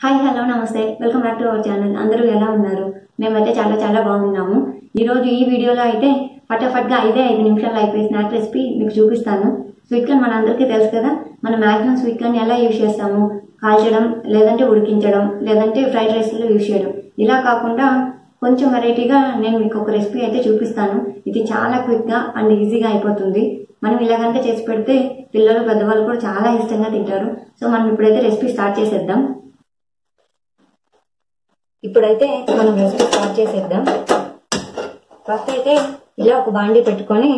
hi hello నమస్తే welcome back to our channel అందరూ ఎలా ఉన్నారు మేమైతే చాలా చాలా బాగున్నాము ఈరోజు ఈ వీడియోలో అయితే ఫటాఫట్గా ఐదే ఐదు నిమిషాలు అయిపోయి స్నాక్ రెసిపీ మీకు చూపిస్తాను స్వీట్ కార్న్ మన అందరికీ తెలుసు కదా మనం మ్యాక్సిమం స్వీట్ కార్న్ ఎలా యూజ్ చేస్తాము కాల్చడం లేదంటే ఉడికించడం లేదంటే ఫ్రైడ్ రైస్లో యూజ్ చేయడం ఇలా కాకుండా కొంచెం వెరైటీగా నేను మీకు ఒక రెసిపీ అయితే చూపిస్తాను ఇది చాలా క్విక్గా అండ్ ఈజీగా అయిపోతుంది మనం ఇలా కనుక చేసి పెడితే పిల్లలు పెద్దవాళ్ళు కూడా చాలా ఇష్టంగా తింటారు సో మనం ఇప్పుడైతే రెసిపీ స్టార్ట్ చేసేద్దాం ఇప్పుడైతే మనం రెసిపీ స్టార్ట్ చేసేద్దాం ఫస్ట్ అయితే ఇలా ఒక బాండీ పెట్టుకొని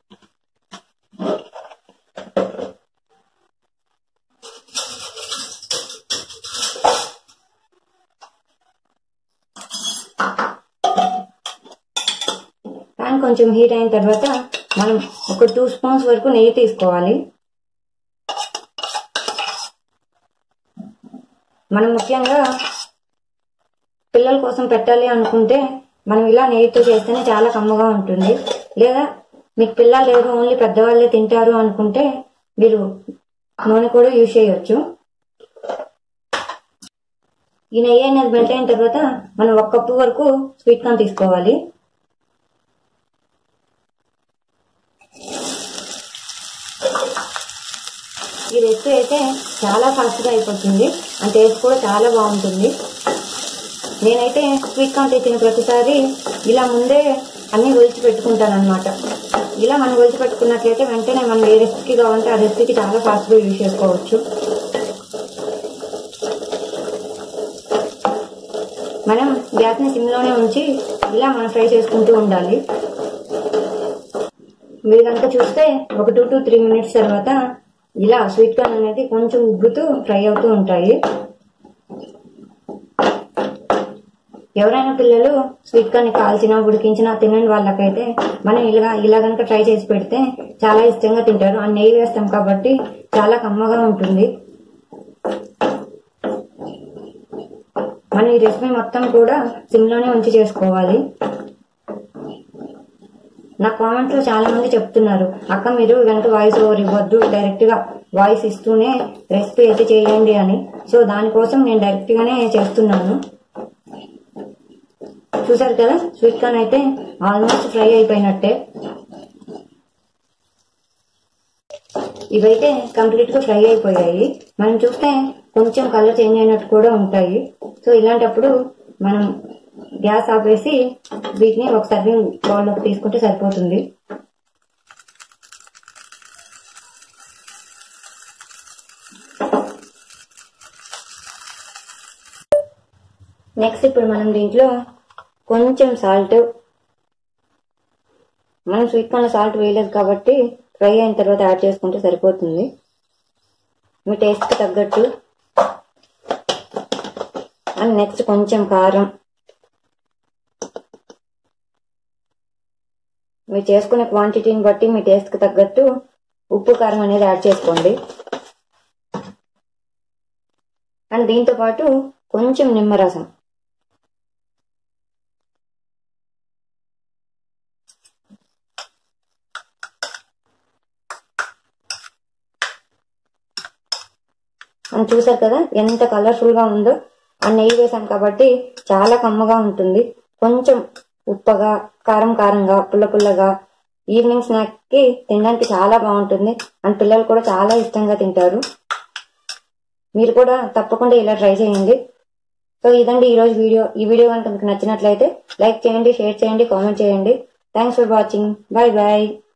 ప్యాన్ కొంచెం హీట్ అయిన తర్వాత మనం ఒక టూ స్పూన్స్ వరకు నెయ్యి తీసుకోవాలి మనం ముఖ్యంగా పిల్లల కోసం పెట్టాలి అనుకుంటే మనం ఇలా నెయ్యితో చేస్తేనే చాలా కమ్మగా ఉంటుంది లేదా మీకు పిల్లలు లేరు ఓన్లీ పెద్దవాళ్ళే తింటారు అనుకుంటే మీరు నూనె కూడా యూజ్ చేయొచ్చు ఈ నెయ్యి అనేది మెల్ట్ అయిన తర్వాత మనం ఒక కప్పు వరకు స్వీట్ కార్న్ తీసుకోవాలి ఈ రెసిపీ అయితే చాలా ఫాస్ట్గా అయిపోతుంది అండ్ టేస్ట్ కూడా చాలా బాగుంటుంది నేనైతే స్వీట్ కార్న్ తెచ్చిన ప్రతిసారి ఇలా ముందే అన్ని ఒలిచి పెట్టుకుంటాను అనమాట ఇలా మనం ఒలిచి పెట్టుకున్నట్లయితే వెంటనే మనం ఏ రెసిపీకి కావాలంటే ఆ రెసిపీకి చాలా ఫాస్ట్గా యూజ్ చేసుకోవచ్చు మనం గ్యాస్ని సిమ్లోనే ఉంచి ఇలా మనం ఫ్రై చేసుకుంటూ ఉండాలి మీరు కనుక చూస్తే ఒక టూ టు త్రీ మినిట్స్ తర్వాత ఇలా స్వీట్ కార్న్ అనేది కొంచెం ఉబ్బుతూ ఫ్రై అవుతూ ఉంటాయి ఎవరైనా పిల్లలు స్వీట్ కార్న్ కాల్చినా ఉడికించినా తినని వాళ్ళకైతే మనం ఇలా ఇలా కనుక ట్రై చేసి పెడితే చాలా ఇష్టంగా తింటారు ఆ నెయ్యి వేస్తాం కాబట్టి చాలా కమ్మగా ఉంటుంది మనం ఈ రెసిపీ మొత్తం కూడా సిమ్లోనే ఉంచి చేసుకోవాలి నా కామెంట్స్ లో చాలా మంది చెప్తున్నారు అక్క మీరు వెనక వాయిస్ ఓవర్ ఇవ్వద్దు డైరెక్ట్ గా వాయిస్ ఇస్తూనే రెసిపీ అయితే చేయండి అని సో దానికోసం నేను డైరెక్ట్ గానే చేస్తున్నాను చూసారు కదా స్వీట్ కార్న్ అయితే ఆల్మోస్ట్ ఫ్రై అయిపోయినట్టే ఇవైతే కంప్లీట్ గా ఫ్రై అయిపోయాయి మనం చూస్తే కొంచెం కలర్ చేంజ్ అయినట్టు కూడా ఉంటాయి సో ఇలాంటప్పుడు మనం గ్యాస్ ఆపేసి వీటిని ఒక సర్వింగ్ బౌల్లోకి తీసుకుంటే సరిపోతుంది నెక్స్ట్ ఇప్పుడు మనం దీంట్లో కొంచెం సాల్ట్ మనం స్వీట్ కార్న్ సాల్ట్ వేయలేదు కాబట్టి ఫ్రై అయిన తర్వాత యాడ్ చేసుకుంటే సరిపోతుంది మీ టేస్ట్కి తగ్గట్టు అండ్ నెక్స్ట్ కొంచెం కారం మీరు చేసుకునే క్వాంటిటీని బట్టి మీ టేస్ట్కి తగ్గట్టు ఉప్పు కారం అనేది యాడ్ చేసుకోండి అండ్ దీంతో పాటు కొంచెం నిమ్మరసం అని చూసారు కదా ఎంత కలర్ఫుల్ గా ఉందో ఆ నెయ్యి వేసాం కాబట్టి చాలా కమ్మగా ఉంటుంది కొంచెం ఉప్పగా కారం కారంగా పుల్ల పుల్లగా ఈవినింగ్ స్నాక్ కి తినడానికి చాలా బాగుంటుంది అండ్ పిల్లలు కూడా చాలా ఇష్టంగా తింటారు మీరు కూడా తప్పకుండా ఇలా ట్రై చేయండి సో ఇదండి ఈ రోజు వీడియో ఈ వీడియో కనుక మీకు నచ్చినట్లయితే లైక్ చేయండి షేర్ చేయండి కామెంట్ చేయండి thanks for watching bye bye